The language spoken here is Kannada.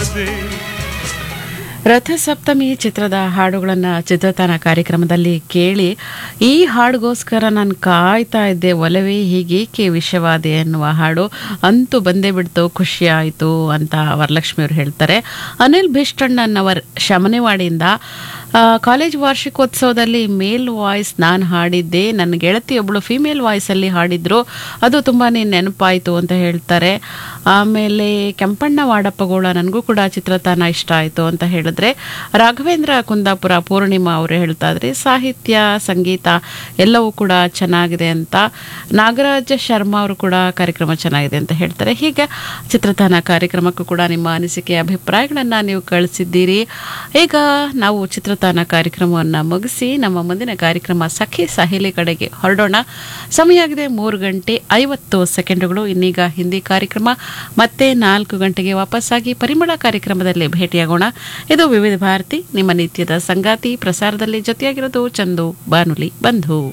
ಬರದೆ ರಥಸಪ್ತಮಿ ಚಿತ್ರದ ಹಾಡುಗಳನ್ನು ಚಿತ್ರತಾನ ಕಾರ್ಯಕ್ರಮದಲ್ಲಿ ಕೇಳಿ ಈ ಹಾಡಿಗೋಸ್ಕರ ನಾನು ಕಾಯ್ತಾ ಇದ್ದೆ ಒಲವೇ ಹೀಗೇಕೆ ವಿಷವಾದೆ ಅನ್ನುವ ಹಾಡು ಅಂತೂ ಬಂದೇ ಬಿಡ್ತು ಖುಷಿ ಆಯಿತು ಅಂತ ವರಲಕ್ಷ್ಮಿಯವರು ಹೇಳ್ತಾರೆ ಅನಿಲ್ ಭೀಷ್ಟಣ್ಣನವರ್ ಶಮನೆವಾಡಿಯಿಂದ ಆ, ಕಾಲೇಜ್ ವಾರ್ಷಿಕೋತ್ಸವದಲ್ಲಿ ಮೇಲ್ ವಾಯ್ಸ್ ನಾನು ಹಾಡಿದ್ದೆ ನನ್ನ ಗೆಳತಿಯೊಬ್ಬಳು ಫಿಮೇಲ್ ವಾಯ್ಸಲ್ಲಿ ಹಾಡಿದ್ರು ಅದು ತುಂಬಾ ನೆನಪಾಯಿತು ಅಂತ ಹೇಳ್ತಾರೆ ಆಮೇಲೆ ಕೆಂಪಣ್ಣ ವಾಡಪ್ಪಗೋಳ ನನಗೂ ಕೂಡ ಚಿತ್ರತಾನ ಇಷ್ಟ ಆಯಿತು ಅಂತ ಹೇಳಿದ್ರೆ ರಾಘವೇಂದ್ರ ಕುಂದಾಪುರ ಪೂರ್ಣಿಮಾ ಅವರು ಹೇಳ್ತಾ ಇದ್ರಿ ಸಾಹಿತ್ಯ ಸಂಗೀತ ಎಲ್ಲವೂ ಕೂಡ ಚೆನ್ನಾಗಿದೆ ಅಂತ ನಾಗರಾಜ ಶರ್ಮಾ ಅವರು ಕೂಡ ಕಾರ್ಯಕ್ರಮ ಚೆನ್ನಾಗಿದೆ ಅಂತ ಹೇಳ್ತಾರೆ ಹೀಗೆ ಚಿತ್ರತಾನ ಕಾರ್ಯಕ್ರಮಕ್ಕೂ ಕೂಡ ನಿಮ್ಮ ಅನಿಸಿಕೆ ಅಭಿಪ್ರಾಯಗಳನ್ನು ನೀವು ಕಳಿಸಿದ್ದೀರಿ ಈಗ ನಾವು ಚಿತ್ರತಾನ ಕಾರ್ಯಕ್ರಮವನ್ನು ಮುಗಿಸಿ ನಮ್ಮ ಮುಂದಿನ ಕಾರ್ಯಕ್ರಮ ಸಖಿ ಸಹೇಲಿ ಕಡೆಗೆ ಹೊರಡೋಣ ಸಮಯ ಆಗಿದೆ ಮೂರು ಗಂಟೆ ಐವತ್ತು ಸೆಕೆಂಡುಗಳು ಇನ್ನೀಗ ಹಿಂದಿ ಕಾರ್ಯಕ್ರಮ ಮತ್ತೆ ನಾಲ್ಕು ಗಂಟೆಗೆ ವಾಪಸ್ಸಾಗಿ ಪರಿಮಳ ಕಾರ್ಯಕ್ರಮದಲ್ಲಿ ಭೇಟಿಯಾಗೋಣ ಇದು ವಿವಿಧ ಭಾರತಿ ನಿಮ್ಮ ನಿತ್ಯದ ಸಂಗಾತಿ ಪ್ರಸಾರದಲ್ಲಿ ಜೊತೆಯಾಗಿರೋದು ಚಂದು ಬಾನುಲಿ ಬಂಧು